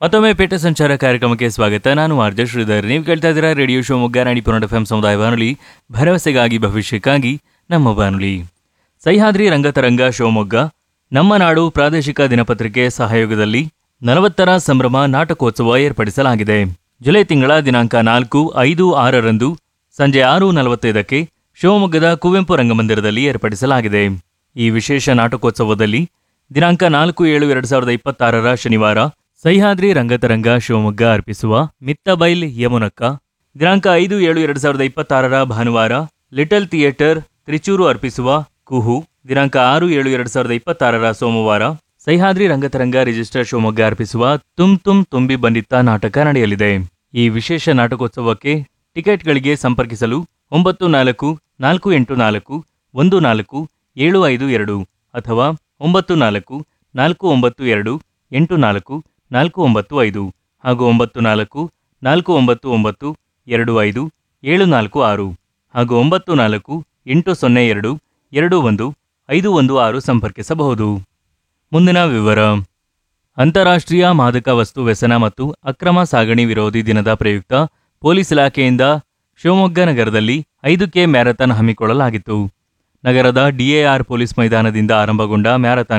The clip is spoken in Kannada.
ಮತ್ತೊಮ್ಮೆ ಪೇಟೆ ಸಂಚಾರ ಕಾರ್ಯಕ್ರಮಕ್ಕೆ ಸ್ವಾಗತ ನಾನು ಆರ್ಜ ಶ್ರೀಧರ್ ನೀವು ಕೇಳ್ತಾ ಇದ್ದೀರಾ ರೇಡಿಯೋ ಶಿವಮೊಗ್ಗ ರಾಣಿ ಪುರಾಣ ಎಫ್ ಸಮುದಾಯ ಬಾನುಲಿ ಭರವಸೆಗಾಗಿ ಭವಿಷ್ಯಕ್ಕಾಗಿ ನಮ್ಮ ಬಾನುಲಿ ಸಹ್ಯಾದ್ರಿ ರಂಗತರಂಗ ಶಿವಮೊಗ್ಗ ನಮ್ಮ ನಾಡು ಪ್ರಾದೇಶಿಕ ದಿನಪತ್ರಿಕೆ ಸಹಯೋಗದಲ್ಲಿ ನಲವತ್ತರ ಸಂಭ್ರಮ ನಾಟಕೋತ್ಸವ ಏರ್ಪಡಿಸಲಾಗಿದೆ ಜುಲೈ ತಿಂಗಳ ದಿನಾಂಕ ನಾಲ್ಕು ಐದು ಆರರಂದು ಸಂಜೆ ಆರು ನಲವತ್ತೈದಕ್ಕೆ ಶಿವಮೊಗ್ಗದ ಕುವೆಂಪು ರಂಗಮಂದಿರದಲ್ಲಿ ಏರ್ಪಡಿಸಲಾಗಿದೆ ಈ ವಿಶೇಷ ನಾಟಕೋತ್ಸವದಲ್ಲಿ ದಿನಾಂಕ ನಾಲ್ಕು ಏಳು ಎರಡು ಸಾವಿರದ ಇಪ್ಪತ್ತಾರರ ಶನಿವಾರ ಸಹ್ಯಾದ್ರಿ ರಂಗತರಂಗ ಶಿವಮೊಗ್ಗ ಅರ್ಪಿಸುವ ಮಿತ್ತಬೈಲ್ ಯಮುನಕ್ಕ ದಿನಾಂಕ ಐದು ಏಳು ಎರಡು ಸಾವಿರದ ಇಪ್ಪತ್ತಾರರ ಭಾನುವಾರ ಲಿಟಲ್ ಥಿಯೇಟರ್ ತ್ರಿಚೂರು ಅರ್ಪಿಸುವ ಕುಹು ದಿನಾಂಕ ಆರು ಏಳು ಎರಡು ಸಾವಿರದ ಇಪ್ಪತ್ತಾರರ ಸೋಮವಾರ ಸಹ್ಯಾದ್ರಿ ರಂಗತರಂಗ ರಿಜಿಸ್ಟರ್ ಶಿವಮೊಗ್ಗ ಅರ್ಪಿಸುವ ತುಮ್ ತುಮ್ ತುಂಬಿ ಬಂದಿತ್ತ ನಾಟಕ ನಡೆಯಲಿದೆ ಈ ವಿಶೇಷ ನಾಟಕೋತ್ಸವಕ್ಕೆ ಟಿಕೆಟ್ಗಳಿಗೆ ಸಂಪರ್ಕಿಸಲು ಒಂಬತ್ತು ನಾಲ್ಕು ನಾಲ್ಕು ಎಂಟು ನಾಲ್ಕು ಒಂದು ನಾಲ್ಕು ಏಳು ಐದು ಎರಡು ಅಥವಾ ಒಂಬತ್ತು ನಾಲ್ಕು ನಾಲ್ಕು ಒಂಬತ್ತು ಎರಡು ಎಂಟು ನಾಲ್ಕು ನಾಲ್ಕು ಒಂಬತ್ತು ಐದು ಹಾಗೂ ಒಂಬತ್ತು ನಾಲ್ಕು ನಾಲ್ಕು ಒಂಬತ್ತು ಒಂಬತ್ತು ಎರಡು ಐದು ಏಳು ನಾಲ್ಕು ಆರು ಹಾಗೂ ಒಂಬತ್ತು ನಾಲ್ಕು ಎಂಟು ಸೊನ್ನೆ ಎರಡು ಎರಡು ಒಂದು ಐದು ಒಂದು ಆರು ಸಂಪರ್ಕಿಸಬಹುದು ಮುಂದಿನ ವಿವರ ಅಂತಾರಾಷ್ಟ್ರೀಯ ಮಾದಕ ವಸ್ತು ವ್ಯಸನ ಮತ್ತು ಅಕ್ರಮ ಸಾಗಣೆ ವಿರೋಧಿ ದಿನದ ಪ್ರಯುಕ್ತ ಪೊಲೀಸ್ ಇಲಾಖೆಯಿಂದ ಶಿವಮೊಗ್ಗ ನಗರದಲ್ಲಿ ಐದು ಕೆ ಮ್ಯಾರಥಾನ್ ಹಮ್ಮಿಕೊಳ್ಳಲಾಗಿತ್ತು ನಗರದ ಡಿಎಆರ್ ಪೊಲೀಸ್ ಮೈದಾನದಿಂದ ಆರಂಭಗೊಂಡ ಮ್ಯಾರಥಾನ್